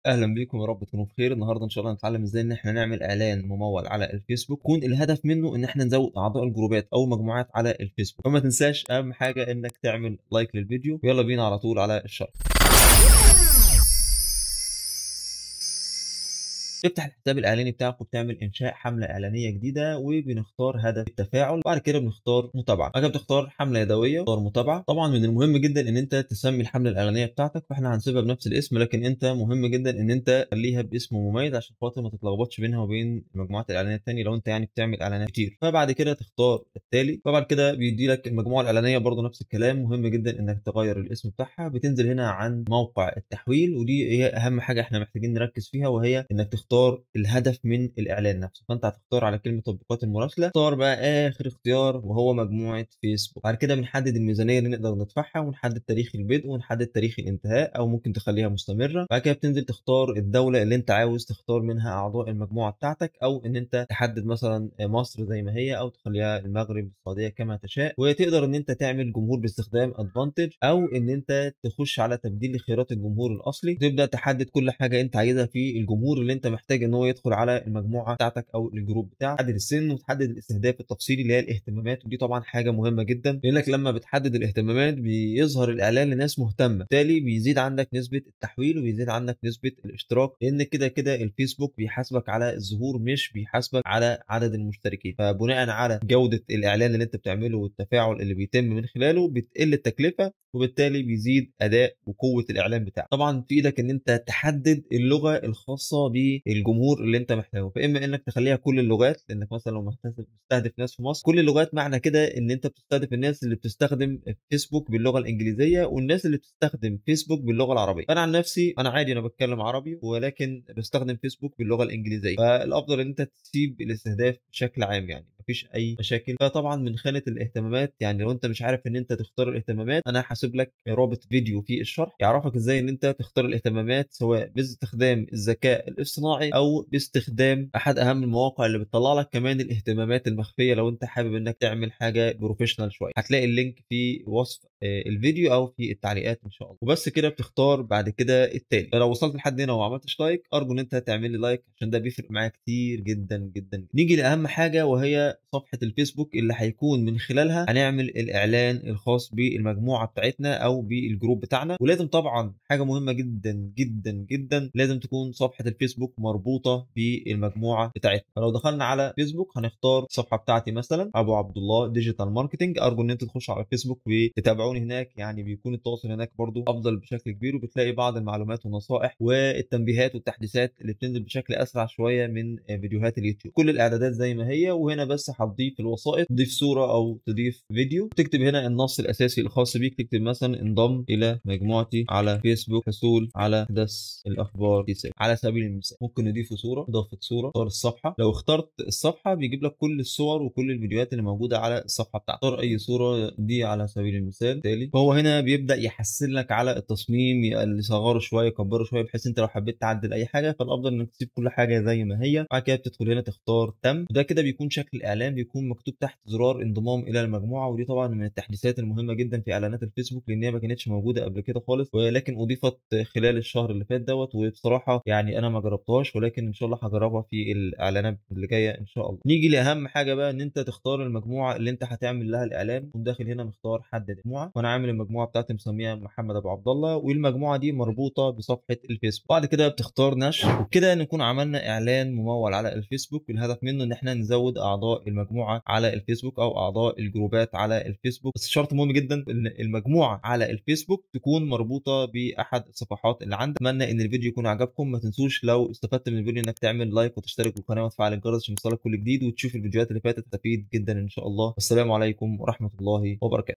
اهلا بيكم يا رب تكونوا بخير النهارده ان شاء الله هنتعلم ازاي ان احنا نعمل اعلان ممول على الفيسبوك يكون الهدف منه ان احنا نزود اعضاء الجروبات او مجموعات على الفيسبوك فما تنساش اهم حاجه انك تعمل لايك للفيديو ويلا بينا على طول على الشرح تفتح الحساب الاعلاني بتاعك وبتعمل انشاء حمله اعلانيه جديده وبنختار هدف التفاعل بعد كده بنختار متابعه بعد كده بتختار حمله يدويه بتختار متابعه طبعا من المهم جدا ان انت تسمي الحمله الاعلانيه بتاعتك فاحنا هنسيبها بنفس الاسم لكن انت مهم جدا ان انت تخليها باسم مميز عشان خاطر ما تتلخبطش بينها وبين المجموعات الاعلانيه الثانيه لو انت يعني بتعمل اعلانات كتير فبعد كده تختار التالي فبعد كده بيدي لك المجموعه الاعلانيه برضو نفس الكلام مهم جدا انك تغير الاسم بتاعها بتنزل هنا عن موقع التحويل ودي هي اهم حاجه احنا محتاجين نركز فيها وهي انك تختار الهدف من الاعلان نفسه فانت هتختار على كلمه تطبيقات المراسله اختار بقى اخر اختيار وهو مجموعه فيسبوك بعد كده بنحدد الميزانيه اللي نقدر ندفعها ونحدد تاريخ البدء ونحدد تاريخ الانتهاء او ممكن تخليها مستمره بعد كده بتنزل تختار الدوله اللي انت عاوز تختار منها اعضاء المجموعه بتاعتك او ان انت تحدد مثلا مصر زي ما هي او تخليها المغرب السعوديه كما تشاء وتقدر ان انت تعمل جمهور باستخدام ادفانتج او ان انت تخش على تبديل لخيارات الجمهور الاصلي تبدا تحدد كل حاجه انت عايزها في الجمهور اللي انت محتاج ان هو يدخل على المجموعه بتاعتك او الجروب بتاعك تحدد السن وتحدد الاستهداف التفصيلي اللي هي الاهتمامات ودي طبعا حاجه مهمه جدا لانك لما بتحدد الاهتمامات بيظهر الاعلان لناس مهتمه بالتالي بيزيد عندك نسبه التحويل وبيزيد عندك نسبه الاشتراك لان كده كده الفيسبوك بيحاسبك على الظهور مش بيحاسبك على عدد المشتركين فبناء على جوده الاعلان اللي انت بتعمله والتفاعل اللي بيتم من خلاله بتقل التكلفه وبالتالي بيزيد اداء وقوه الاعلان بتاعك طبعا في ايدك ان انت تحدد اللغه الخاصه بالجمهور اللي انت محتاجه فاما انك تخليها كل اللغات لانك مثلا لو مستهدف ناس في مصر كل اللغات معنى كده ان انت بتستهدف الناس اللي بتستخدم فيسبوك باللغه الانجليزيه والناس اللي بتستخدم فيسبوك باللغه العربيه فانا عن نفسي انا عادي انا بتكلم عربي ولكن بستخدم فيسبوك باللغه الانجليزيه فالافضل ان انت تسيب الاستهداف بشكل عام يعني مفيش اي مشاكل فطبعا من خانه الاهتمامات يعني لو انت مش عارف ان انت تختار الاهتمامات انا هسيب لك رابط فيديو في الشرح يعرفك ازاي ان انت تختار الاهتمامات سواء باستخدام الذكاء الاصطناعي او باستخدام احد اهم المواقع اللي بتطلع لك كمان الاهتمامات المخفيه لو انت حابب انك تعمل حاجه بروفيشنال شويه هتلاقي اللينك في وصف الفيديو او في التعليقات ان شاء الله وبس كده بتختار بعد كده التالي فلو وصلت لحد هنا وما عملتش لايك ارجو ان انت تعمل لي لايك عشان ده بيفرق معايا كتير جدا جدا نيجي لاهم حاجه وهي صفحه الفيسبوك اللي هيكون من خلالها هنعمل الاعلان الخاص بالمجموعه بتاعتنا او بالجروب بتاعنا ولازم طبعا حاجه مهمه جدا جدا جدا لازم تكون صفحه الفيسبوك مربوطه بالمجموعه بتاعتنا فلو دخلنا على فيسبوك هنختار الصفحه بتاعتي مثلا ابو عبد الله ديجيتال ماركتنج ارجو ان انت تخش على الفيسبوك وتتابعوني هناك يعني بيكون التواصل هناك برضو افضل بشكل كبير وبتلاقي بعض المعلومات والنصائح والتنبيهات والتحديثات اللي بتنزل بشكل اسرع شويه من فيديوهات اليوتيوب كل الاعدادات زي ما هي وهنا بس هتضيف الوسائط تضيف صوره او تضيف فيديو تكتب هنا النص الاساسي الخاص بيك تكتب مثلا انضم الى مجموعتي على فيسبوك حصول على احدث الاخبار دي على سبيل المثال ممكن نضيف صوره اضافه صوره اختار الصفحه لو اخترت الصفحه بيجيب لك كل الصور وكل الفيديوهات اللي موجوده على الصفحه بتاعتك اختار اي صوره دي على سبيل المثال تالي فهو هنا بيبدا يحسن لك على التصميم يصغره شويه يكبره شويه بحيث انت لو حبيت تعدل اي حاجه فالافضل انك تسيب كل حاجه زي ما هي بعد كده بتدخل هنا تختار تم وده كده بيكون شكل الاعلان بيكون مكتوب تحت زرار انضمام الى المجموعه ودي طبعا من التحديثات المهمه جدا في اعلانات الفيسبوك لان هي ما كانتش موجوده قبل كده خالص ولكن اضيفت خلال الشهر اللي فات دوت وبصراحه يعني انا ما جربتهاش ولكن ان شاء الله هجربها في الاعلانات اللي جايه ان شاء الله نيجي لاهم حاجه بقى ان انت تختار المجموعه اللي انت هتعمل لها الاعلان تقوم داخل هنا مختار حدد مجموعه وانا عامل المجموعه بتاعتي مسميها محمد ابو عبد الله والمجموعه دي مربوطه بصفحه الفيسبوك بعد كده بتختار نشر وبكده نكون عملنا اعلان ممول على الفيسبوك الهدف منه ان احنا نزود اعضاء المجموعه على الفيسبوك او اعضاء الجروبات على الفيسبوك بس شرط مهم جدا ان المجموعه على الفيسبوك تكون مربوطه باحد الصفحات اللي عندك اتمنى ان الفيديو يكون عجبكم ما تنسوش لو استفدت من الفيديو انك تعمل لايك وتشترك بالقناه وتفعل الجرس عشان يوصلك كل جديد وتشوف الفيديوهات اللي فاتت تستفيد جدا ان شاء الله والسلام عليكم ورحمه الله وبركاته